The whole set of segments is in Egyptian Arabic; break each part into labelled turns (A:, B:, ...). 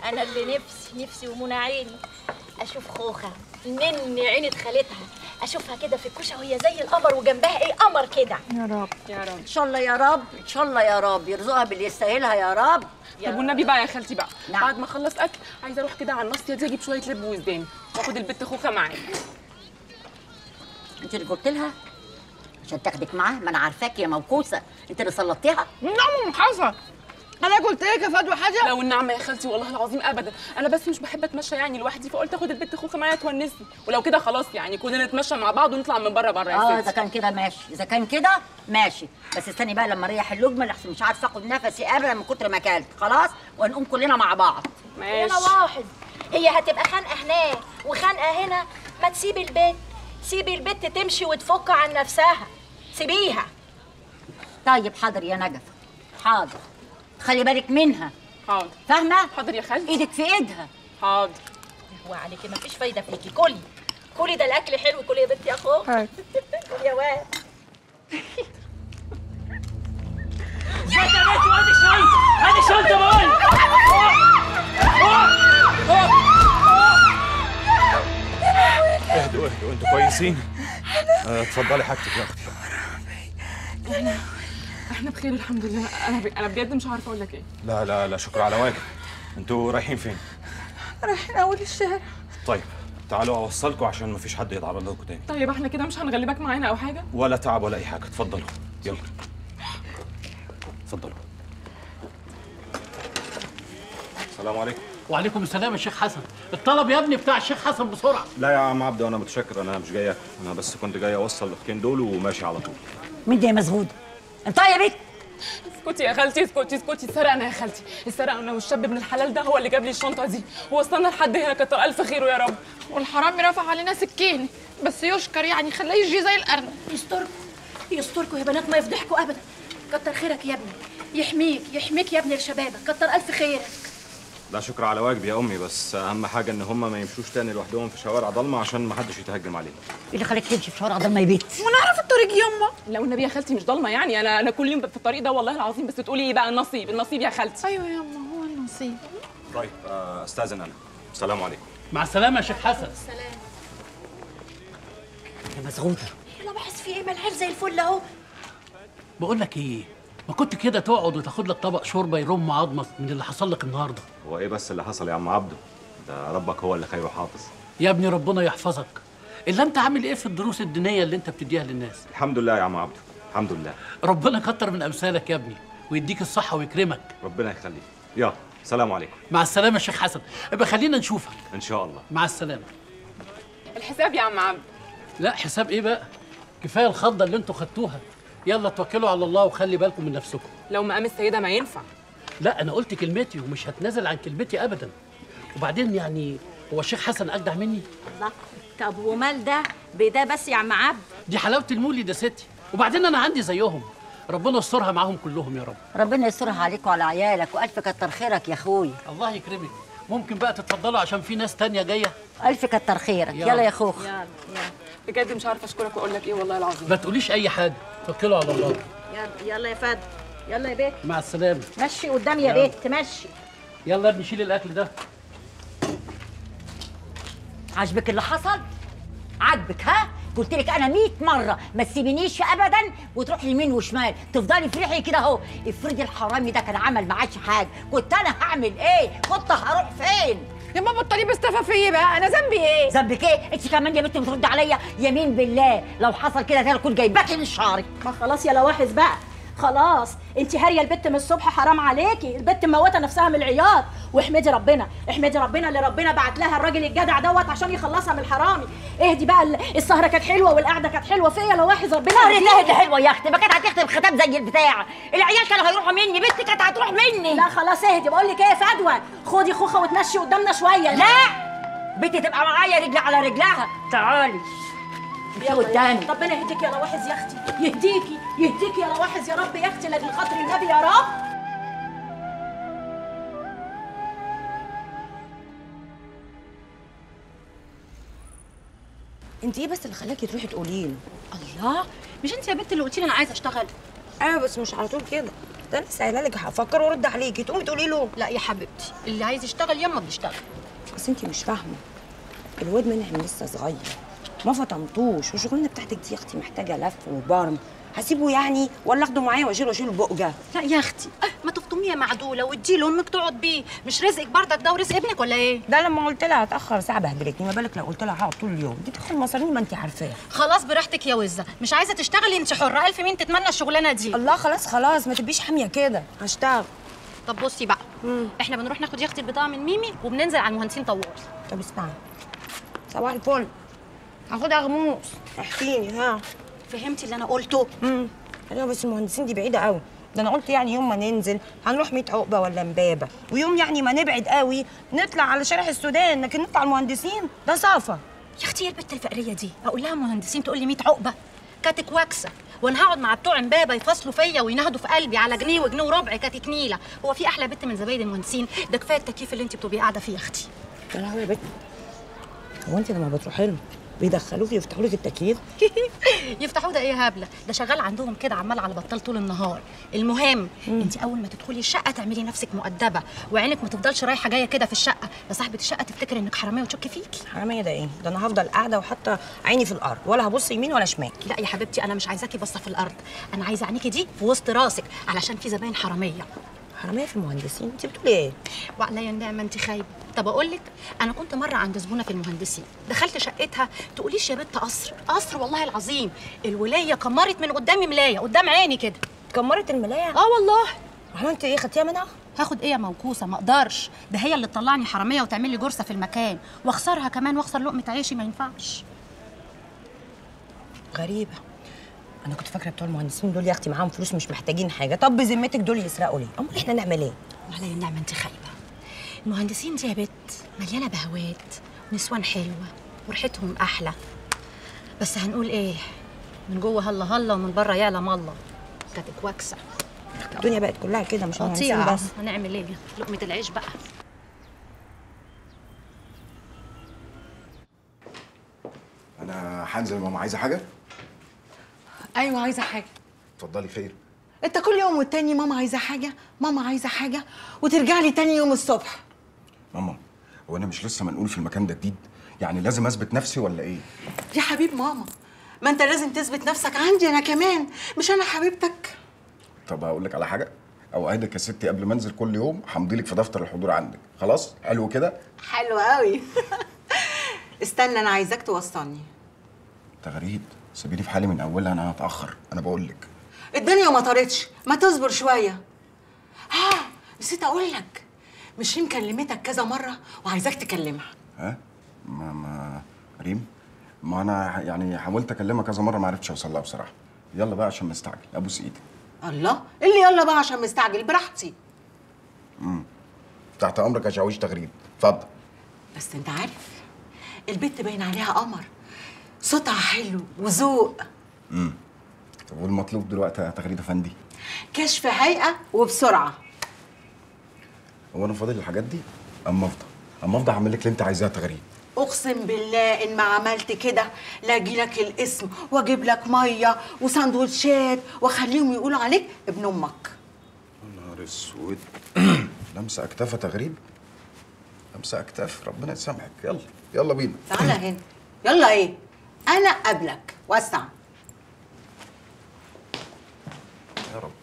A: انا اللي نفسي نفسي ومنى عيني اشوف خوخه من عينة خالتها اشوفها كده في الكوشه وهي زي القمر وجنبها ايه قمر كده
B: يا رب
C: يا رب
D: ان شاء الله يا رب ان شاء الله يا رب يرزقها باللي يستاهلها يا رب
C: طب والنبي بقى يا خالتي بقى
D: نعم.
C: بعد ما اخلص اكل عايزه اروح كده على الناصيه دي اجيب شويه لب وزدان واخد البت خوخه معايا
D: انت اللي قلت لها عشان تاخدك معاها ما انا عارفاك يا موكوسه انت اللي سلطتيها
B: نعم حصل انا قلت لك يا فدوى حاجه
C: لو النعمه يا خالتي والله العظيم ابدا انا بس مش بحب اتمشى يعني لوحدي فقلت اخد البت خوخه معايا تونسني ولو كده خلاص يعني كلنا نتمشى مع بعض ونطلع من بره بره
D: اه
C: يا
D: اذا
C: ستي
D: كان كده ماشي اذا كان كده ماشي بس استني بقى لما اريح اللقمه لحسن مش عارفه اخد نفسي ابدا من كتر ما اكلت خلاص ونقوم كلنا مع بعض
C: ماشي
A: هنا واحد هي هتبقى خانقه هناك وخانقه هنا ما تسيبي البيت سيبي البت تمشي وتفك عن نفسها سيبيها
D: طيب حاضر يا نجفه حاضر خلي بالك منها
C: حاضر
D: فاهمه
C: حاضر يا خالتي
D: ايدك في ايدها
C: حاضر
A: هو عليكي ما فيش فايده فيكي كلي كلي ده الاكل حلو كلي يا بنتي يا اخوك
B: هاي.
A: كلي يا واد
E: هذه الشنطة بقول
F: اهدوا اهدوا انتوا كويسين؟ آه، اتفضلي حاجتك يا اختي
C: احنا بخير الحمد لله انا ب... انا بجد مش عارفه اقول لك ايه
F: لا لا لا شكرا على واجب انتوا رايحين فين؟
B: رايحين اول الشارع
F: طيب تعالوا اوصلكم عشان ما فيش حد يتعرض لكم تاني
C: طيب احنا كده مش هنغلبك معانا او حاجه
F: ولا تعب ولا اي حاجه اتفضلوا يلا اتفضلوا السلام عليكم
G: وعليكم السلام يا شيخ حسن الطلب يا ابني بتاع الشيخ حسن بسرعه
F: لا يا عم عبده انا متشكر انا مش جاي أكل. انا بس كنت جاي اوصل الاختين دول وماشي على طول
D: مين دي يا مزغوده انت يا بنت
C: اسكتي يا خالتي اسكتي اسكتي اتسرقنا يا خالتي اتسرقنا والشاب ابن الحلال ده هو اللي جاب لي الشنطه دي ووصلنا لحد هنا كتر الف خيره يا رب
B: والحرامي رفع علينا سكين بس يشكر يعني خلاه يجي زي الارنب
A: يستركوا يستركوا يا بنات ما يفضحكوا ابدا كتر خيرك يا ابني يحميك يحميك يا ابني لشبابك كتر الف خيرك
F: لا شكر على واجب يا امي بس اهم حاجه ان هم ما يمشوش تاني لوحدهم في شوارع ضلمه عشان ما حدش يتهجم عليهم
D: إيه اللي خليك تمشي في شوارع ضلمه يا بنت
B: ونعرف الطريق يما
C: لو النبي يا خالتي مش ضلمه يعني انا انا كل يوم في الطريق ده والله العظيم بس تقولي ايه بقى النصيب النصيب يا خالتي
B: ايوه يما هو النصيب
F: طيب آه، استاذن انا السلام عليكم
G: مع السلامه يا شيخ حسن
D: يا مزغوده
A: يلا بحس في ايه ملحق زي الفل اهو
G: بقول لك ايه ما كنت كده تقعد وتاخد لك طبق شوربه يرم عظمك من اللي حصل لك النهارده
F: هو ايه بس اللي حصل يا عم عبده ده ربك هو اللي خير حافظ
G: يا ابني ربنا يحفظك الا انت عامل ايه في الدروس الدينيه اللي انت بتديها للناس
F: الحمد لله يا عم عبده الحمد لله
G: ربنا كتر من امثالك يا ابني ويديك الصحه ويكرمك
F: ربنا يخليك يلا سلام عليكم
G: مع السلامه يا شيخ حسن ابقى خلينا نشوفك
F: ان شاء الله
G: مع السلامه
C: الحساب يا عم عبد
G: لا حساب ايه بقى كفايه الخضه اللي انتوا خدتوها يلا توكلوا على الله وخلي بالكم من نفسكم
C: لو مقام السيده ما ينفع
G: لا انا قلت كلمتي ومش هتنازل عن كلمتي ابدا وبعدين يعني هو الشيخ حسن اجدع مني
A: الله طب ومال ده بده بس يا عم عبد
G: دي حلاوه المولد يا ستي وبعدين انا عندي زيهم ربنا يسترها معاهم كلهم يا رب
D: ربنا يسترها عليك وعلى عيالك والف كتر خيرك يا اخوي
G: الله يكرمك ممكن بقى تتفضلوا عشان في ناس تانية جايه
D: الف كتر خيرك
G: يلا.
D: يلا يا اخوخ
A: يلا يلا
C: بجد مش عارفه اشكرك واقول لك ايه والله العظيم
G: ما تقوليش اي حاجه توكلوا على الله
A: يلا يلا يا فد يلا يا بيت
G: مع السلامه
A: مشي قدامي يا
G: يلا.
A: بيت مشي
G: يلا يا ابني شيل الاكل ده
D: عاجبك اللي حصل عاجبك ها قلت لك انا 100 مره ما تسيبنيش ابدا وتروح يمين وشمال تفضلي في ريحي كده اهو افرضي الحرامي ده كان عمل معاكي حاجه كنت انا هعمل ايه كنت هروح فين
B: يا ماما بطلي مستفى فيا بقى انا ذنبي ايه
D: ذنبك ايه انت كمان يا بنت بترد عليا يمين بالله لو حصل كده انا كنت جايباكي من شعرك
A: ما خلاص يا لواحظ بقى خلاص انت هاريه البت من الصبح حرام عليكي البت موته نفسها من العياط واحمدي ربنا احمدي ربنا اللي ربنا بعت لها الراجل الجدع دوت عشان يخلصها من الحرامي اهدي بقى ال- السهره كانت حلوه والقعده كانت حلوه فيا يا لواحظ ربنا
D: شهر
A: يهديها.
D: تهدي حلوه يا اختي ما كانت هتختم ختام زي البتاع العيال كانوا هيروحوا مني بنتي كانت هتروح مني
A: لا خلاص اهدي بقول لك ايه يا فدوى خدي خوخه وتمشي قدامنا شويه
D: لا بنتي تبقى معايا رجل على رجلها تعالي انت قدامي
A: ربنا يهديك يا لواحظ يا اختي يهديكي يهديكي يا لواحظ يا رب يا اختي لاجل خاطر النبي يا رب
H: انت ايه بس اللي خلاكي تروحي تقولي له الله مش انت يا بنت اللي قلتي لي انا عايزه اشتغل ايوه بس مش على طول كده ده انا لسه قايله لك هفكر وارد عليكي تقومي تقولي له
A: لا يا حبيبتي اللي عايز يشتغل يما بيشتغل
H: بس انت مش فاهمه الواد منعم لسه صغير ما فطمتوش والشغلانه بتاعتك دي يا اختي محتاجه لف وبرم هسيبه يعني ولا اخده معايا واشيله واشيل البقجه
A: لا يا اختي ما تفطميه معدوله واديله امك تقعد بيه مش رزقك بردك ده ورزق ابنك ولا ايه
H: ده لما قلت لها هتاخر ساعه بهدلتني ما بالك لو قلت لها هقعد طول اليوم دي تاخد مصاريني ما انت عارفاها
A: خلاص براحتك يا وزه مش عايزه تشتغلي انت حره الف مين تتمنى الشغلانه دي
H: الله خلاص خلاص ما تبقيش حاميه كده هشتغل
A: طب بصي بقى احنا بنروح ناخد يا اختي البضاعه من ميمي وبننزل على المهندسين طوال
H: طب اسمعي صباح الفل هاخدها غموس احكيني ها
A: فهمتي اللي انا قلته
H: امم ايوه بس المهندسين دي بعيده قوي ده انا قلت يعني يوم ما ننزل هنروح 100 عقبه ولا امبابه ويوم يعني ما نبعد قوي نطلع على شارع السودان لكن نطلع المهندسين ده صافه
A: يا اختي يا البت الفقريه دي اقول لها مهندسين تقول لي 100 عقبه كاتك واكسه وانا هقعد مع بتوع امبابه يفصلوا فيا وينهدوا في قلبي على جنيه وجنيه وربع كاتك نيله هو في احلى بنت من زباين المهندسين ده كفايه التكييف اللي انت بتبقي قاعده فيه يا اختي
H: يا لهوي يا بت هو انت لما بتروحي لهم بيدخلوك يفتحوا لك التكييف
A: يفتحوا ده ايه هبله ده شغال عندهم كده عمال على بطال طول النهار المهم انت اول ما تدخلي الشقه تعملي نفسك مؤدبه وعينك ما تفضلش رايحه جايه كده في الشقه ده صاحبه الشقه تفتكر انك حراميه وتشك فيكي
H: حراميه ده ايه ده انا هفضل قاعده وحاطه عيني في الارض ولا هبص يمين ولا شمال
A: لا يا حبيبتي انا مش عايزاكي باصه في الارض انا عايزه عينيكي دي في وسط راسك علشان في زباين حراميه
H: حراميه في المهندسين انت بتقولي ايه
A: وعليا النعمه انت خايبه طب اقول لك انا كنت مره عند زبونه في المهندسين دخلت شقتها تقوليش يا بنت قصر قصر والله العظيم الولايه كمرت من قدامي ملايه قدام عيني كده
H: كمرت الملايه
A: اه والله
H: عملت ايه خدتيها منها
A: هاخد ايه يا موكوسه ما اقدرش ده هي اللي تطلعني حراميه وتعمل لي جرسه في المكان واخسرها كمان واخسر لقمه عيشي ما ينفعش
H: غريبه انا كنت فاكره بتوع المهندسين دول يا اختي معاهم فلوس مش محتاجين حاجه طب بذمتك دول يسرقوا ليه امال احنا نعمل ايه
A: وعليا النعمه انت خايبه المهندسين دي يا بت مليانه بهوات ونسوان حلوه وريحتهم احلى بس هنقول ايه من جوه هلا هلا ومن بره يعلم الله كانت كواكسه
H: الدنيا بقت كلها كده مش مهندسين
A: قطيعه
H: بس
A: هنعمل ايه لقمه العيش بقى
I: انا هنزل ماما عايزه حاجه
J: ايوه عايزه حاجه
I: اتفضلي خير
J: انت كل يوم والتاني ماما عايزه حاجه ماما عايزه حاجه وترجع لي تاني يوم الصبح
I: ماما هو انا مش لسه منقول في المكان ده جديد يعني لازم اثبت نفسي ولا ايه
J: يا حبيب ماما ما انت لازم تثبت نفسك عندي انا كمان مش انا حبيبتك
I: طب هقول لك على حاجه اوعدك يا ستي قبل ما انزل كل يوم همضي لك في دفتر الحضور عندك خلاص حلو كده
J: حلو قوي استنى انا عايزاك توصلني
I: تغريد سيبيني في حالي من اولها انا هتاخر انا بقول لك
J: الدنيا ما طارتش ما تصبر شويه ها نسيت اقول لك مشرين كلمتك كذا مره وعايزاك تكلمها
I: ها ما ما ريم ما انا يعني حاولت اكلمها كذا مره ما عرفتش اوصل لها بصراحه يلا بقى عشان مستعجل ابوس ايدك
J: الله اللي يلا بقى عشان مستعجل براحتي
I: تحت امرك يا شاويش تغريد اتفضل
J: بس انت عارف البت باين عليها قمر صوتها حلو وذوق
I: طب والمطلوب دلوقتي يا تغريد افندي
J: كشف هيئه وبسرعه
I: هو انا فاضل الحاجات دي اما افضى اما افضى هعمل لك اللي انت عايزاه يا تغريد
J: اقسم بالله ان ما عملت كده لا اجي لك الاسم واجيب لك ميه وسندوتشات واخليهم يقولوا عليك ابن امك
I: نهار اسود لمسه اكتاف يا تغريد لمسه اكتاف ربنا يسامحك يلا يلا بينا
J: تعالى هنا يلا ايه انا قبلك وسع
I: يا رب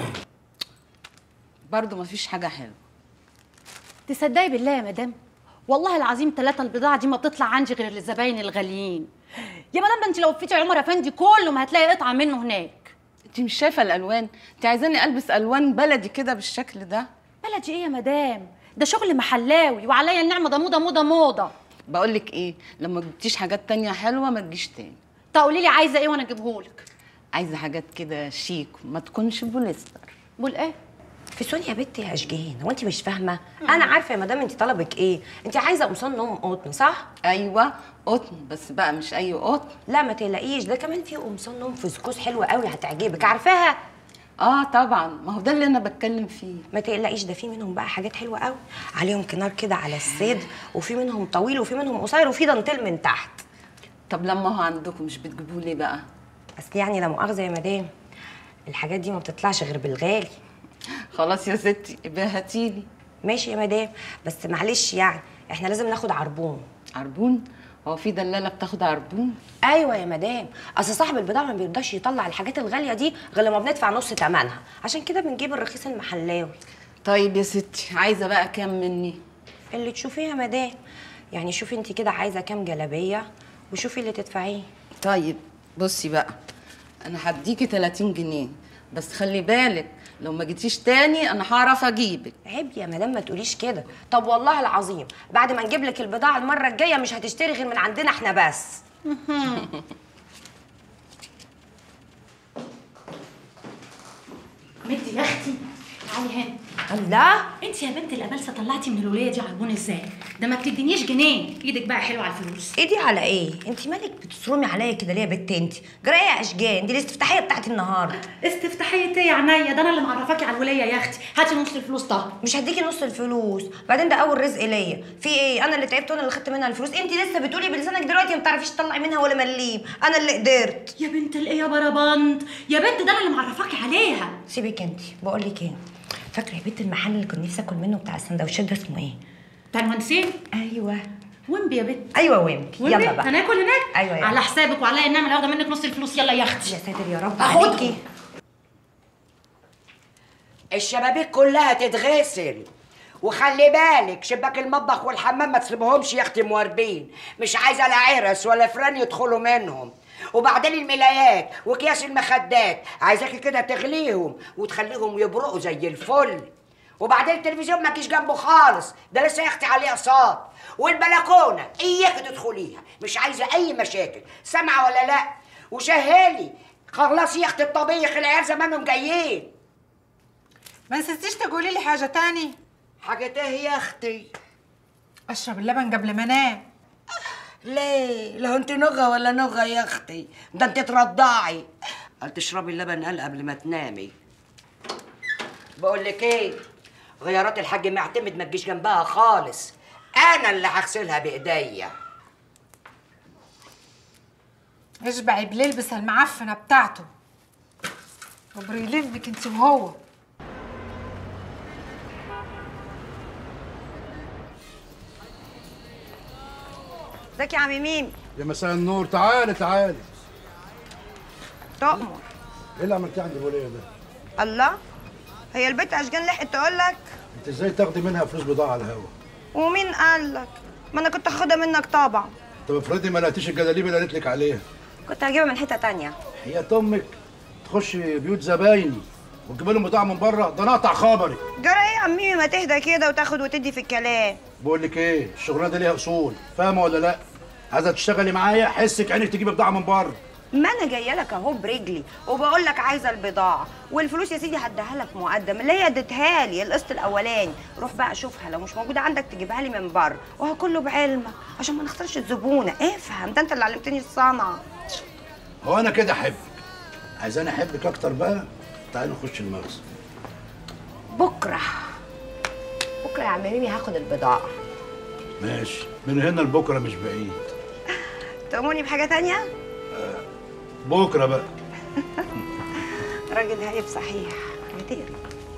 K: برضه مفيش حاجة حلوة
A: تصدقي بالله يا مدام والله العظيم ثلاثة البضاعة دي ما بتطلع عندي غير للزباين الغاليين يا مدام ده انت لو وفيتي عمر افندي كله ما هتلاقي قطعة منه هناك
K: انت مش شايفة الألوان انت عايزاني ألبس ألوان بلدي كده بالشكل ده
A: بلدي ايه يا مدام ده شغل محلاوي وعليا النعمة ده موضة موضة موضة
K: بقولك ايه لما جبتيش حاجات تانية حلوة ما تجيش تاني
A: طب قولي لي عايزة ايه وانا اجيبهولك
K: عايزة حاجات كده شيك ما تكونش بوليستر
A: بقول ايه
H: في سوريا يا بنتي يا اشجان هو انت مش فاهمه انا عارفه يا مدام انت طلبك ايه انت عايزه قمصان نوم قطن صح
K: ايوه قطن بس بقى مش اي قطن
H: لا ما تقلقيش ده كمان في قمصان نوم فسكوس حلوه قوي هتعجبك عارفاها
K: اه طبعا ما هو ده اللي انا بتكلم فيه
H: ما تقلقيش ده في منهم بقى حاجات حلوه قوي عليهم كنار كده على الصدر وفي منهم طويل وفي منهم قصير وفي دانتيل من تحت
K: طب لما هو عندكم مش بتجيبوه ليه بقى
H: اصل يعني لا مؤاخذه يا مدام الحاجات دي ما بتطلعش غير بالغالي
K: خلاص يا ستي يبقى هاتيلي
H: ماشي يا مدام بس معلش يعني احنا لازم ناخد عربون
K: عربون هو في دلاله بتاخد عربون
H: ايوه يا مدام اصل صاحب البضاعه ما بيرضاش يطلع الحاجات الغاليه دي غير لما بندفع نص ثمنها عشان كده بنجيب الرخيص المحلاوي
K: طيب يا ستي عايزه بقى كام مني
H: اللي تشوفيه يا مدام يعني شوفي انت كده عايزه كام جلابيه وشوفي اللي تدفعيه
K: طيب بصي بقى انا هديكي 30 جنيه بس خلي بالك لو ما جيتيش تاني انا هعرف اجيبك
H: عيب يا مدام ما تقوليش كده طب والله العظيم بعد ما نجيب لك البضاعه المره الجايه مش هتشتري غير من عندنا احنا بس
A: مدي يا اختي تعالي هنا
H: الله
A: انت يا بنت الابلسه طلعتي من الوليه دي عربون ازاي ده ما بتدينيش جنيه ايدك بقى حلوه على الفلوس
H: ايدي على ايه انت مالك بتصرمي عليا كده ليه يا بت انت جرايه يا اشجان دي الاستفتاحيه بتاعت النهارده
A: استفتاحيه ايه يا عينيا ده انا اللي معرفاكي على الوليه يا اختي هاتي نص الفلوس طه
H: مش هديكي نص الفلوس بعدين ده اول رزق ليا في ايه انا اللي تعبت وانا اللي خدت منها الفلوس انت لسه بتقولي بلسانك دلوقتي ما بتعرفيش تطلعي منها ولا مليم انا اللي قدرت
A: يا بنت الايه يا بربند يا بنت ده انا اللي معرفاكي عليها
H: سيبك انت بقول لك ايه فاكره يا بنت المحل اللي كنت نفسي اكل منه بتاع السندوتشات ده اسمه ايه
A: بتاع المهندسين
H: ايوه
A: ويمبي يا بنت
H: ايوه ويمبي
A: ويمبي
H: يلا بقى
A: هناكل هناك
H: ايوه يلا.
A: على حسابك وعليا ان انا واخده منك نص الفلوس يلا يا اختي
H: يا ساتر يا رب
A: هاخدهم.
H: عليكي
L: الشبابيك كلها تتغسل وخلي بالك شباك المطبخ والحمام ما تسيبهمش يا اختي مواربين مش عايزه لا عرس ولا فران يدخلوا منهم وبعدين الملايات واكياس المخدات عايزاكي كده تغليهم وتخليهم يبرقوا زي الفل وبعدين التلفزيون ما تجيش جنبه خالص ده لسه يا اختي عليه اقساط والبلكونه اياك تدخليها مش عايزه اي مشاكل سامعه ولا لا وشهلي خلصي يا اختي الطبيخ العيال زمانهم جايين
M: ما نسيتيش تقولي لي حاجة تاني
L: حاجة ايه يا اختي؟
M: اشرب اللبن قبل ما انام
L: ليه؟ لو انت نغة ولا نغة يا اختي ده انت ترضعي قال تشربي اللبن قال قبل ما تنامي بقول لك ايه غيارات الحاج معتمد ما تجيش جنبها خالص انا اللي هغسلها بايديا
M: اشبعي بليلبس المعفنة بتاعته وبريلمك انت وهو
H: ازيك يا عم ميم
N: يا مساء النور تعالي تعالي
H: تؤمر
N: ايه اللي عملتيه عند الوليه ده؟
H: الله هي البت اشجان لحقت تقول لك
N: انت ازاي تاخدي منها فلوس بضاعه على الهوا؟
H: ومين قال لك ما انا كنت هاخدها منك طبعا
N: طب افرضي ما لقيتيش الجلاليب اللي قالت لك عليها
H: كنت هجيبها من حته تانية
N: هي امك تخش بيوت زبايني وتجيب لهم بضاعه من بره ده نقطع خبري
H: جرى ايه يا عمي ما تهدى كده وتاخد وتدي في الكلام
N: بقول لك ايه الشغلانه دي ليها اصول فاهمه ولا لا؟ عايزه تشتغلي معايا حسك عينك تجيبي بضاعه من بره
H: ما انا جايه لك اهو برجلي وبقول لك عايزه البضاعه والفلوس يا سيدي هديها لك مقدم اللي هي اديتها لي القسط الاولاني روح بقى شوفها لو مش موجوده عندك تجيبها لي من بره وهو كله بعلمك عشان ما نخسرش الزبونه افهم ده انت اللي علمتني الصنعه
N: هو انا كده احبك عايزاني احبك اكتر بقى تعالي نخش المخزن
H: بكره بكره يا عم ميمي هاخد البضاعه
N: ماشي من هنا لبكره مش بعيد
H: تأمرني بحاجه تانية
N: بكره بقى
H: راجل هايب صحيح هتقري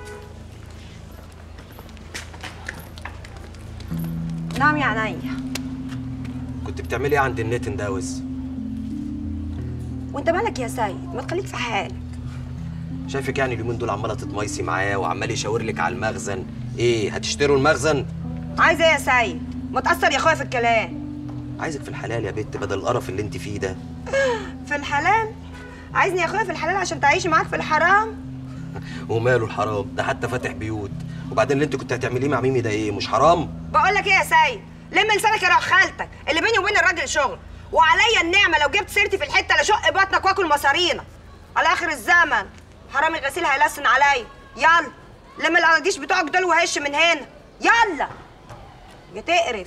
H: نعم يا عينيا
O: كنت بتعملي ايه عند النتن ده يا وز
H: وانت مالك يا سيد ما تخليك في حالك
O: شايفك يعني اليومين دول عماله تتميسي معاه وعمال يشاور لك على المخزن ايه هتشتروا المخزن
H: عايز ايه يا سيد ما تأثر يا اخويا في الكلام
O: عايزك في الحلال يا بت بدل القرف اللي انت فيه ده
H: في الحلال عايزني يا اخويا في الحلال عشان تعيشي معاك في الحرام
O: وماله الحرام ده حتى فاتح بيوت وبعدين اللي انت كنت هتعمليه مع ميمي ده ايه مش حرام
H: بقول لك ايه يا سيد لم لسانك يا روح خالتك اللي بيني وبين الراجل شغل وعليا النعمه لو جبت سيرتي في الحته لشق بطنك واكل مصارينا على اخر الزمن حرامي الغسيل هيلسن عليا يلا لم القراطيش بتوعك دول وهش من هنا يلا يا تقرف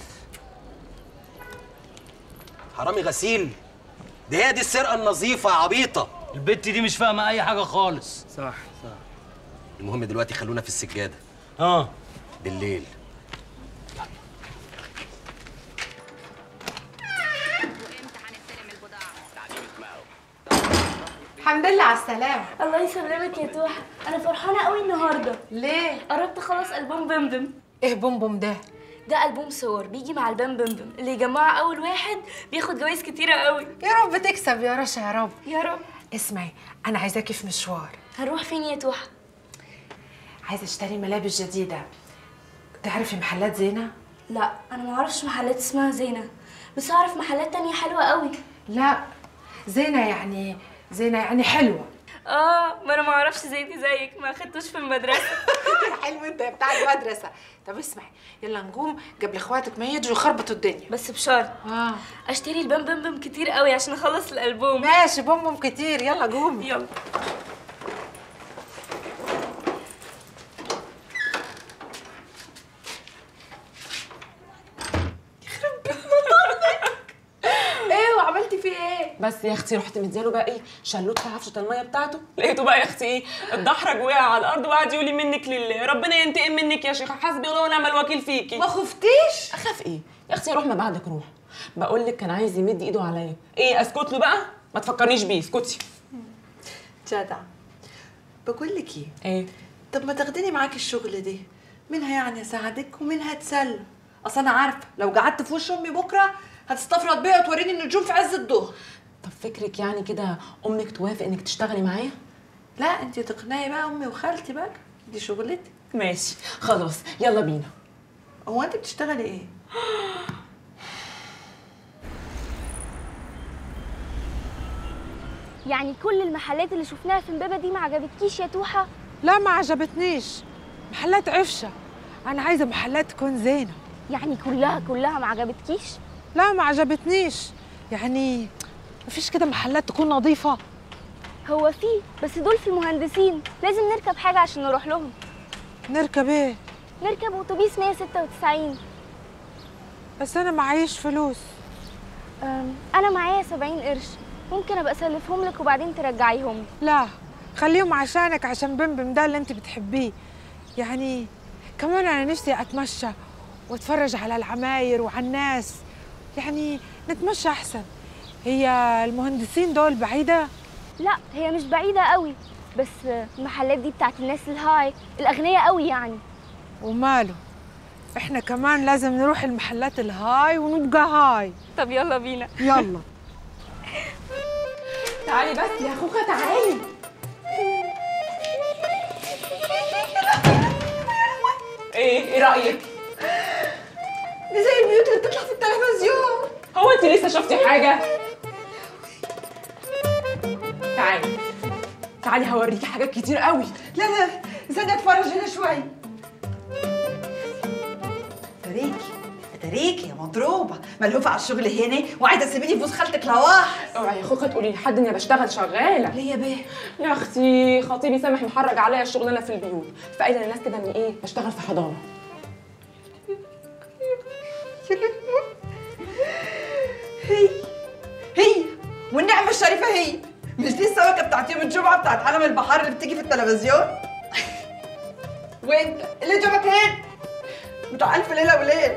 O: حرامي غسيل ده هي دي السرقه النظيفه يا عبيطه
E: البت دي مش فاهمه اي حاجه خالص
O: صح صح المهم دلوقتي خلونا في السجاده
E: اه
O: بالليل
M: الحمد لله على السلامة
P: الله يسلمك يا توحة أنا فرحانة قوي النهاردة
M: ليه؟
P: قربت أخلص ألبوم بمبم
M: إيه بومبوم ده؟
P: ده ألبوم صور بيجي مع البام بمبم اللي يجمعه أول واحد بياخد جوايز كتيرة قوي
M: يا رب تكسب يا رشا يا رب
P: يا رب
M: اسمعي أنا عايزاكي في مشوار
P: هنروح فين يا توحة؟
M: عايزة اشتري ملابس جديدة تعرفي محلات زينة؟
P: لا أنا معرفش محلات اسمها زينة بس أعرف محلات تانية حلوة قوي
M: لا زينة يعني زينة يعني حلوة
P: اه ما انا ما اعرفش زيتي زيك ما خدتوش في المدرسه
M: حلو انت بتاع المدرسة طب اسمعي يلا نقوم قبل اخواتك ما يجوا يخربطوا الدنيا
P: بس بشرط
M: اه
P: اشتري البام بام بام كتير قوي عشان اخلص الالبوم
M: ماشي بومبوم كتير يلا قومي
P: يلا
M: ايه وعملتي فيه ايه؟
C: بس يا اختي رحت مدياله بقى ايه شلوت في عفشه الميه بتاعته لقيته بقى يا اختي ايه اتدحرج وقع على الارض وقعد يقول لي منك لله ربنا ينتقم منك يا شيخه حسبي الله ونعم الوكيل فيكي
M: ما خفتيش؟
C: اخاف ايه يا اختي روح ما بعدك روح بقول لك كان عايز يمد ايده عليا ايه اسكت له بقى ما تفكرنيش بيه اسكتي
J: جدع بقول لك ايه
C: ايه
J: طب ما تاخديني معاكي الشغل دي منها يعني اساعدك ومنها اتسلى اصل انا عارفه لو قعدت في وش امي بكره هتستفرد بيا وتوريني النجوم في عز الظهر
C: طب فكرك يعني كده امك توافق انك تشتغلي معايا
J: لا انت تقنعي بقى امي وخالتي بقى دي شغلتي
C: ماشي خلاص يلا بينا
J: هو انت بتشتغلي ايه
P: يعني كل المحلات اللي شفناها في امبابه دي ما عجبتكيش يا توحه
M: لا ما عجبتنيش محلات عفشة أنا عايزة محلات تكون زينة
P: يعني كلها كلها ما عجبتكيش
M: لا ما عجبتنيش يعني مفيش كده محلات تكون نظيفة
P: هو في بس دول في المهندسين لازم نركب حاجه عشان نروح لهم
M: نركب ايه
P: نركب اتوبيس 196
M: بس أنا معيش فلوس
P: أم، انا معايا 70 قرش ممكن ابقى اسلفهم لك وبعدين ترجعيهم لي.
M: لا خليهم عشانك عشان بمبم ده اللي انت بتحبيه يعني كمان انا نفسي اتمشى واتفرج على العماير وعلى الناس يعني نتمشى احسن هي المهندسين دول بعيدة
P: لا هي مش بعيده قوي بس المحلات دي بتاعت الناس الهاي الاغنياء قوي يعني
M: وماله احنا كمان لازم نروح المحلات الهاي ونبقى هاي
P: طب يلا بينا
M: يلا
C: تعالي بس يا خوخه تعالي ايه ايه رايك
J: دي زي البيوت اللي بتطلع في التلفزيون
C: هو انت لسه شفتي حاجه تعالي تعالي هوريكي حاجات كتير قوي
J: لا لا استني اتفرج هنا شوي تريكي تريكي يا مضروبه ملهوفه على الشغل هنا وعايزه تسيبيني فوز خالتك لواح
C: اوعي يا خوخه تقولي لحد اني بشتغل شغاله
J: ليه يا بيه
C: يا اختي خطيبي سامح محرج عليا الشغلانه في البيوت فقايله للناس كده اني ايه بشتغل في حضانه
J: هي هي والنعمه الشريفه هي مش دي السمكه بتاعت يوم الجمعه بتاعت عالم البحار اللي بتيجي في التلفزيون وانت اللي جابك هنا بتاع الف ليله وليله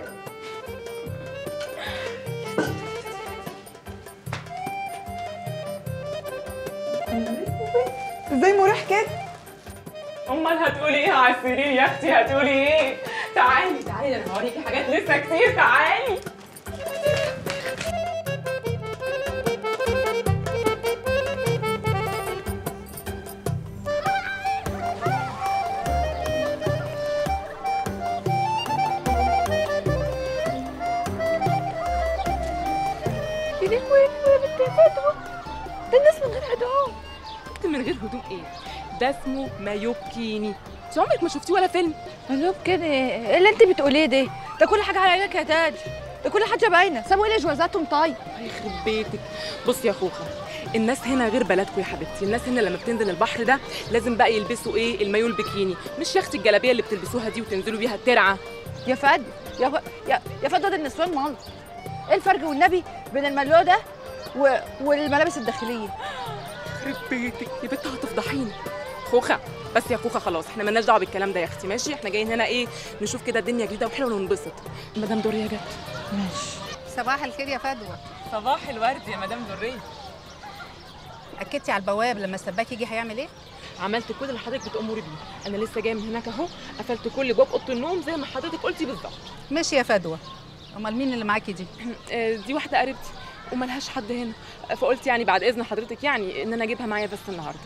J: ازاي مريح كده
C: امال هتقولي ايه على السرير يا اختي هتقولي ايه تعالي تعالي ده انا هوريكي حاجات لسه كتير تعالي
P: يا لهوي يا بنت فاتوى ده الناس من غير هدوم
C: انت من غير هدوء ايه ده اسمه مايو بكيني انت عمرك ما شفتيه ولا فيلم
Q: ملوك كده ايه اللي انت بتقوليه ده ده كل حاجه على عينك يا تاج ده كل حاجه باينه سابوا ايه جوازاتهم طيب
C: يخرب بيتك بصي يا خوخه الناس هنا غير بلدكم يا حبيبتي الناس هنا لما بتنزل البحر ده لازم بقى يلبسوا ايه المايو البكيني مش يا اختي الجلابيه اللي بتلبسوها دي وتنزلوا بيها الترعه
Q: يا فادي يا ف... يا يا فادي ده النسوان مالط ايه الفرق والنبي بين الملو ده و... والملابس الداخليه
C: يخرب بيتك يا بنت هتفضحيني خوخه بس يا خوخه خلاص احنا مالناش دعوه بالكلام ده يا اختي ماشي احنا جايين هنا ايه نشوف كده الدنيا جديده وحلوه وننبسط مدام دوريه جت
Q: ماشي
M: صباح الخير يا فدوى
C: صباح الورد يا مدام دوريه
Q: اكدتي على البواب لما السباك يجي هيعمل ايه
C: عملت كل اللي حضرتك بتأمري بيه انا لسه جايه من هناك اهو قفلت كل باب اوضه النوم زي ما حضرتك قلتي بالظبط
Q: ماشي يا فدوى امال مين اللي معاكي دي
C: آه، دي واحده قريبتي وملهاش حد هنا فقلت يعني بعد اذن حضرتك يعني ان انا اجيبها معايا بس النهارده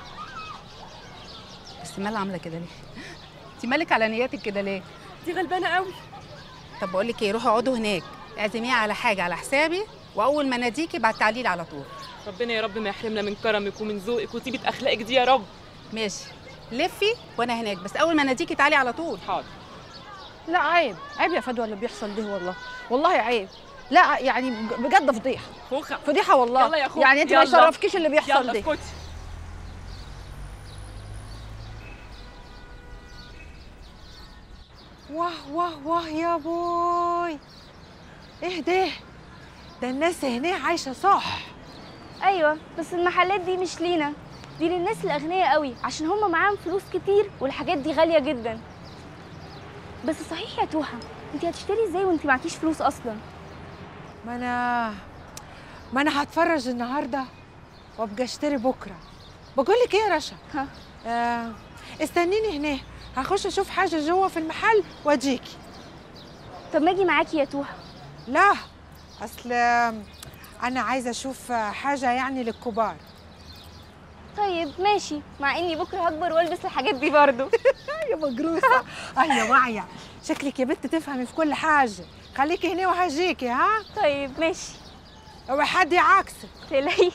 Q: بس مال عامله كده ليه انت مالك على نياتك كده ليه
C: دي غلبانه قوي
Q: طب بقول لك ايه روحوا اقعدوا هناك اعزميها على حاجه على حسابي واول ما ناديكي بعد تعليل على طول
C: ربنا يا رب ما يحرمنا من كرمك ومن ذوقك وطيبه اخلاقك دي يا رب
Q: ماشي لفي وانا هناك بس اول ما ناديكي تعالي على طول
C: حاضر
Q: لا عيب عيب يا فدوى اللي بيحصل ده والله والله عيب لا يعني بجد فضيحه
C: خوخه
Q: فضيحه والله
C: يلا يا أخوك،
Q: يعني انت ما
C: يلا.
Q: يشرفكيش اللي بيحصل
C: يلا
Q: ده
C: اسكتي
M: واه واه واه يا بوي ايه ده ده الناس هنا عايشه صح
P: ايوه بس المحلات دي مش لينا دي للناس الاغنياء قوي عشان هم معاهم فلوس كتير والحاجات دي غاليه جدا بس صحيح يا توحه انت هتشتري ازاي وانت معكيش فلوس اصلا
M: ما انا ما انا هتفرج النهارده وابقى اشتري بكره بقول لك ايه يا رشا
P: ها
M: آه استنيني هنا هخش اشوف حاجه جوه في المحل واجيكي
P: طب ما اجي معاكي يا توحه
M: لا اصل انا عايزه اشوف حاجه يعني للكبار
P: طيب ماشي مع اني بكره هكبر والبس الحاجات دي برضو
M: يا مجروسه اه يا واعيه شكلك يا بنت تفهمي في كل حاجه خليكي هنا وهجيكي ها
P: طيب ماشي
M: اوعي حد يعاكسك
P: تلاقيش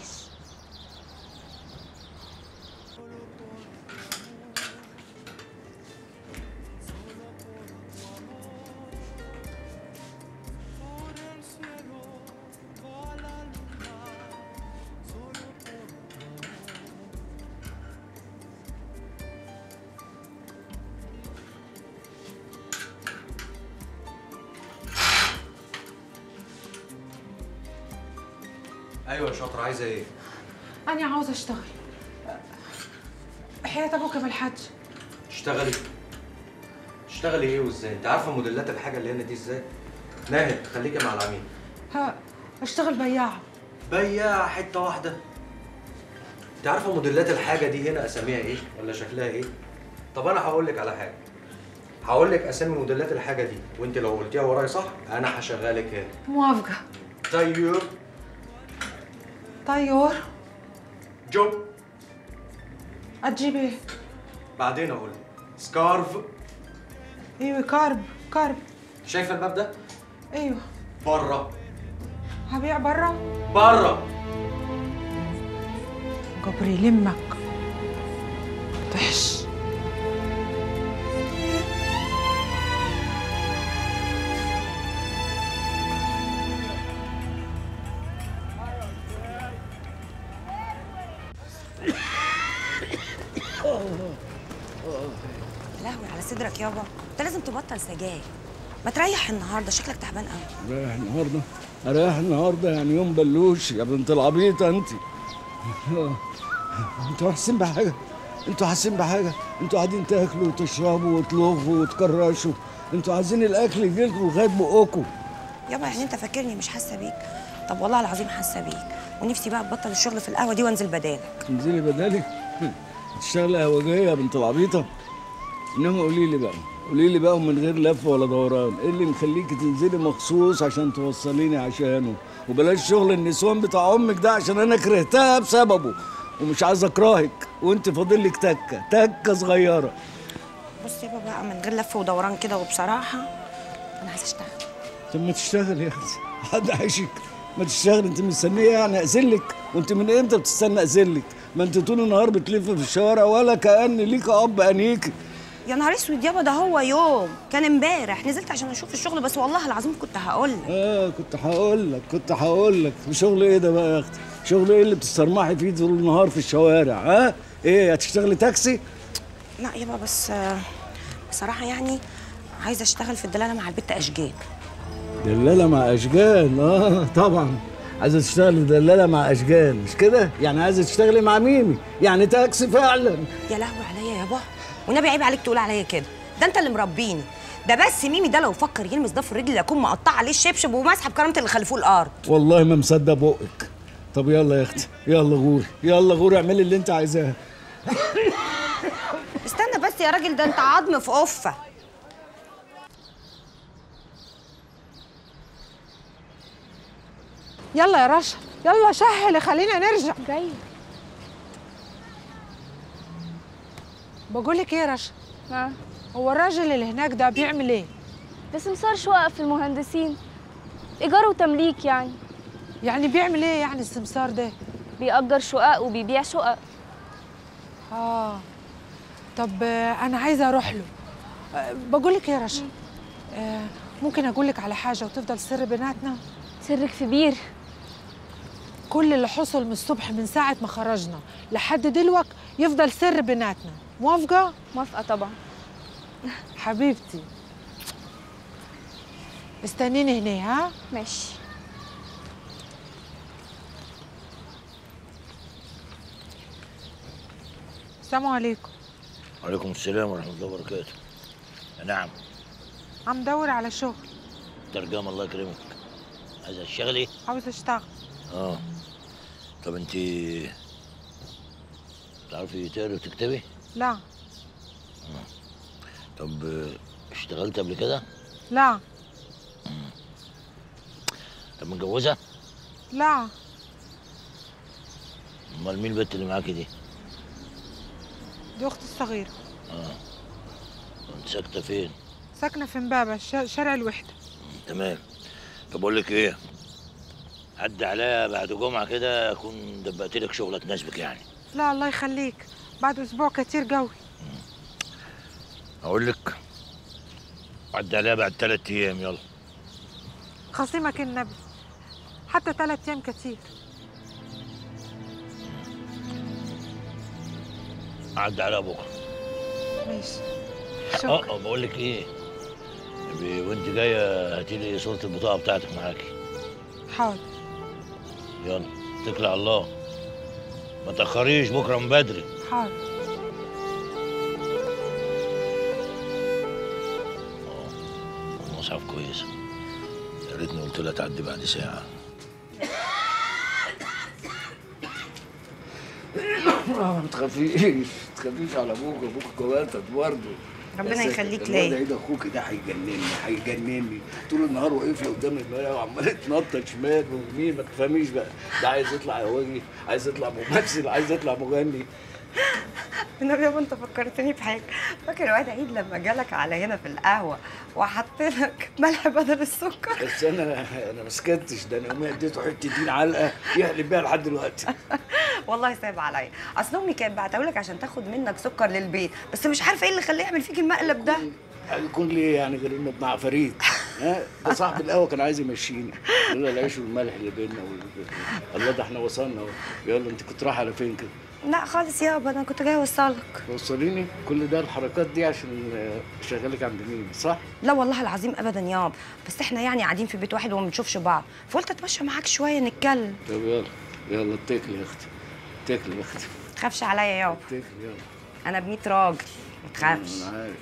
O: ايوه يا شاطر عايزه ايه
M: انا عاوزه اشتغل حياة ابوك بالحج
O: تشتغلي تشتغلي ايه وازاي انت عارفه موديلات الحاجه اللي هنا دي ازاي ناهد خليكي مع العميل
M: ها اشتغل بياعه
O: بياع حته واحده انت عارفه موديلات الحاجه دي هنا اساميها ايه ولا شكلها ايه طب انا هقول لك على حاجه هقول لك اسامي موديلات الحاجه دي وانت لو قلتيها ورايا صح انا هشغلك هنا
M: موافقه
O: طيب
M: طيور
O: جوب
M: هتجيب ايه
O: بعدين اقول لك سكارف
M: ايوه كارب كارب
O: شايفه الباب ده
M: ايوه
O: بره
M: هبيع برا
O: بره
M: جبري لمك طحش
H: لهوي على صدرك يابا انت لازم تبطل سجاير ما تريح النهارده شكلك تعبان قوي
R: رايح النهارده رايح النهارده يعني يوم بلوش يا بنت العبيطه انت انتوا حاسين بحاجه انتوا حاسين بحاجه انتوا قاعدين تاكلوا وتشربوا وتلغوا وتكرشوا انتوا عايزين الاكل يجيلكوا لغايه بقكم
H: يابا يعني انت فاكرني مش حاسه بيك طب والله العظيم حاسه بيك ونفسي بقى ابطل الشغل في القهوه دي وانزل بدالك
R: تنزلي بدالي تشتغلي قهوجيه يا بنت العبيطه انما قولي لي بقى قولي لي بقى ومن غير لف ولا دوران ايه اللي مخليكي تنزلي مخصوص عشان توصليني عشانه وبلاش شغل النسوان بتاع امك ده عشان انا كرهتها بسببه ومش عايز اكرهك وانت فاضل لك تكه تكه صغيره
H: بص يابا بقى من غير لف ودوران كده وبصراحه انا عايزه اشتغل
R: طب ما تشتغل يا اختي حد عايشك ما تشتغل انت مستنيه يعني اذلك وانت من امتى بتستنى اذلك ما انت طول النهار بتلف في الشوارع ولا كان ليك اب انيكي
H: يا نهار اسود يابا ده هو يوم كان امبارح نزلت عشان اشوف الشغل بس والله العظيم كنت هقول لك
R: اه كنت هقول لك كنت هقول لك شغل ايه ده بقى يا اختي شغل ايه اللي بتسترمحي فيه طول النهار في الشوارع ها ايه هتشتغلي تاكسي
H: لا يابا بس آه، بصراحه يعني عايزه اشتغل في الدلاله مع البت اشجان
R: دلالة مع اشجان اه طبعا عايزه تشتغلي دلالة مع اشجان مش كده يعني عايزه تشتغلي مع ميمي يعني تاكسي فعلا
H: يا لهوي عليا يابا والنبي عيب عليك تقول عليا كده ده انت اللي مربيني ده بس ميمي ده لو فكر يلمس ده في الرجل اكون مقطعه عليه الشبشب وماسحه بكرامه اللي خلفوه الارض
R: والله ما مصدق بقك طب يلا يا اختي يلا غوري يلا غوري اعملي اللي انت عايزاه
H: استنى بس يا راجل ده انت عظم في قفه
M: يلا يا رشا يلا شهلي خلينا نرجع
P: جاي
M: بقول لك ايه يا رشا
P: ها
M: هو الراجل اللي هناك ده بيعمل ايه
P: ده سمسار شقق في المهندسين ايجار وتمليك يعني
M: يعني بيعمل ايه يعني السمسار ده
P: بيأجر شقق وبيبيع شقق
M: اه طب آه، انا عايزه اروح له آه، بقول لك ايه يا رشا آه، ممكن اقول لك على حاجه وتفضل سر بيناتنا
P: سرك في بير
M: كل اللي حصل من الصبح من ساعه ما خرجنا لحد دلوقت يفضل سر بيناتنا موافقه
P: موافقه طبعا
M: حبيبتي استنيني هنا ها
P: ماشي
M: السلام عليكم
S: وعليكم السلام ورحمة الله وبركاته نعم
M: عم دور على شغل
S: ترجمة الله يكرمك عايزة تشتغلي؟
M: عاوزه اشتغل
S: اه طب انت تعرفي تقري وتكتبي؟
M: لا
S: طب آه، اشتغلت قبل كده؟
M: لا
S: طب متجوزة؟
M: لا
S: امال مين البنت اللي معاكي دي؟
M: دي اختي الصغيره
S: اه انت ساكتة فين؟
M: ساكنه في امبابه ش- شارع الوحده
S: تمام طب اقول لك ايه؟ عدي عليا بعد جمعة كده اكون دبقت لك شغلة تناسبك يعني
M: لا الله يخليك بعد اسبوع كتير قوي
S: اقول لك عدي عليا بعد ثلاث ايام يلا
M: خصيمك النبي حتى ثلاث ايام كتير
S: عدي عليا بكره
M: ماشي
S: اه اه بقول لك ايه ب- وانت جايه هاتي لي صوره البطاقه بتاعتك معاكي
M: حاضر
S: يلا اتكلي على الله ما تاخريش بكره من بدري
M: حاضر
S: المصحف كويس يا ريتني قلت لها تعدي بعد ساعه
R: ما تخافيش ما تخافيش على ابوك ابوك كواتك برضه
H: ربنا
R: يا ساتر،
H: يخليك
R: الواد
H: ليا.
R: عيد اخوك ده هيجنني هيجنني طول النهار واقف لي قدام المرايه وعمال يتنطط شمال ويمين ما تفهميش بقى ده عايز يطلع هواجي عايز يطلع ممثل عايز يطلع مغني
H: النبي يابا انت فكرتني بحاجه فاكر واد عيد لما جالك على هنا في القهوه وحط لك ملح بدل السكر
R: بس انا انا ما سكتش ده انا يوميا اديته حته دين علقه يقلب بيها لحد دلوقتي
H: والله سايب عليا اصل امي كانت بعتهولك عشان تاخد منك سكر للبيت بس مش عارفه ايه اللي خلاه يعمل فيك المقلب ده
R: هيكون ليه يعني غير انه ابن عفاريت ها ده صاحب القهوه كان عايز يمشيني لولا العيش والملح اللي بينا وال... الله ده احنا وصلنا اهو يلا انت كنت رايحه على فين كده؟
H: لا خالص يابا انا كنت جايه اوصلك
R: توصليني كل ده الحركات دي عشان آه، شغالك عند مين صح؟
H: لا والله العظيم ابدا يابا بس احنا يعني قاعدين في بيت واحد وما بنشوفش بعض فقلت اتمشى معاك شويه نتكلم
R: طب يلا يلا اتكلي يا اختي اتكلي يا اختي
H: تخافش عليا يابا
R: اتكلي يلا
H: انا ب 100 راجل ما تخافش
R: انا عارف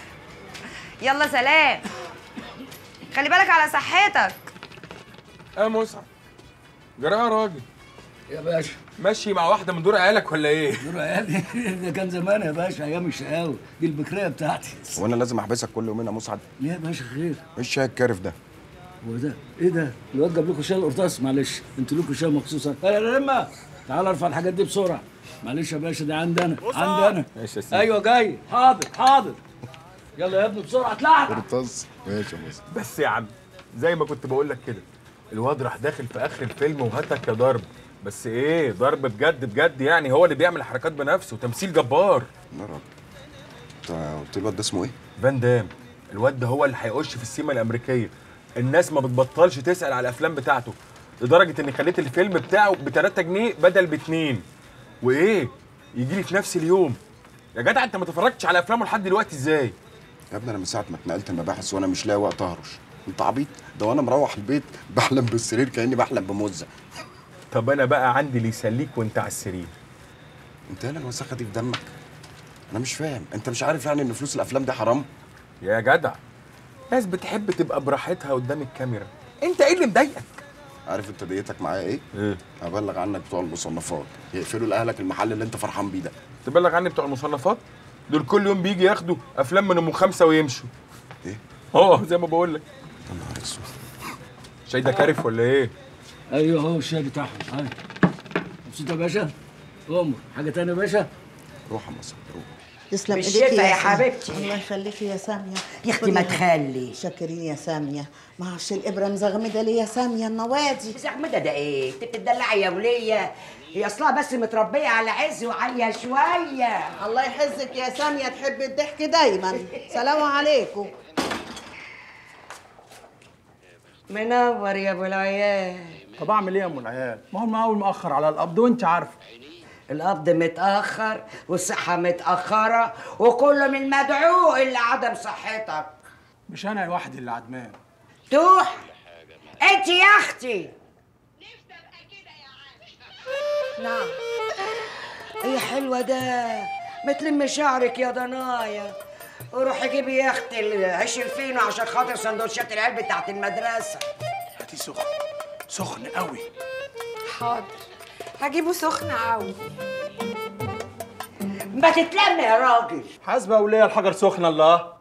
H: يلا سلام خلي بالك على صحتك
T: يا مسعد جراها يا راجل
R: يا باشا
T: ماشي مع واحده من دور عيالك ولا ايه؟
R: دور عيالي ده كان زمان يا باشا ايام الشقاوه دي البكريه بتاعتي
I: هو انا لازم احبسك كل يومين يا مسعد
R: ليه يا باشا خير
I: ايه الشاي الكارف ده
R: هو ده ايه ده الواد جاب لكم شاي القرطاس معلش انتوا لكم شاي مخصوص يا لما تعال ارفع الحاجات دي بسرعه معلش يا باشا دي عندنا عندنا
T: ماشي يا سيدي
R: ايوه جاي حاضر حاضر يلا يا ابني بسرعه اطلع
I: قرطاس ماشي يا مسعد
T: بس يا عم زي ما كنت بقول لك كده الواد راح داخل في اخر الفيلم وهتك يا ضرب بس ايه ضرب بجد بجد يعني هو اللي بيعمل حركات بنفسه تمثيل جبار
I: يا راجل انت قلت لي الواد ده اسمه ايه؟
T: فان دام الواد ده هو اللي هيخش في السينما الامريكيه الناس ما بتبطلش تسال على الافلام بتاعته لدرجه اني خليت الفيلم بتاعه ب 3 جنيه بدل باتنين وايه يجي لي في نفس اليوم يا جدع انت ما اتفرجتش على افلامه لحد دلوقتي ازاي
I: يا ابني انا من ساعه ما اتنقلت المباحث وانا مش لاقي وقت اهرش انت عبيط ده وانا مروح البيت بحلم بالسرير كاني بحلم بمزه
T: طب انا بقى عندي اللي يسليك وانت على السرير
I: انت ايه الوساخه دي في دمك انا مش فاهم انت مش عارف يعني ان فلوس الافلام دي حرام
T: يا جدع ناس بتحب تبقى براحتها قدام الكاميرا انت ايه اللي مضايقك
I: عارف انت ديتك معايا ايه؟
T: ايه؟
I: هبلغ عنك بتوع المصنفات يقفلوا لاهلك المحل اللي انت فرحان بيه ده
T: تبلغ عني بتوع المصنفات دول كل يوم بيجي ياخدوا افلام من ام خمسه ويمشوا
I: ايه
T: اه زي ما بقول لك
I: يا نهار اسود
T: شاي ده كارف ولا ايه
R: ايوه اهو الشاي بتاعهم ايوه مبسوط يا باشا عمر حاجه تانية يا باشا
I: روح يا مصر روح
L: تسلم
U: بالشفا
L: ايديكي
U: يا
L: يا
U: سامية.
L: حبيبتي
U: الله يخليكي يا سامية
L: يا اختي ما تخلي
U: شاكرين يا سامية معرفش الإبرة مزغمدة ليه يا سامية النوادي
L: مزغمدة ده ايه؟ انت بتدلعي يا ولية هي اصلها بس متربية على عز وعالية شوية
U: الله يحزك يا سامية تحب الضحك دايما سلام عليكم
L: منور يا ابو العيال
N: طب اعمل ايه يا ام العيال؟ ما هو المقاول مأخر على القبض وانت عارفه
L: القبض متأخر والصحة متأخرة وكله من مدعو إلا عدم صحتك
N: مش انا لوحدي اللي عدمان
L: توح انت يا اختي نعم هي حلوة ده متلم شعرك يا ضنايا وروحي جيبي يا اختي العيش الفينو عشان خاطر سندوتشات العيال بتاعت المدرسة
N: هاتي سخن سخن قوي
M: حاضر هجيبه سخن قوي
L: ما تتلم يا راجل
T: حاسبه وليه الحجر سخن الله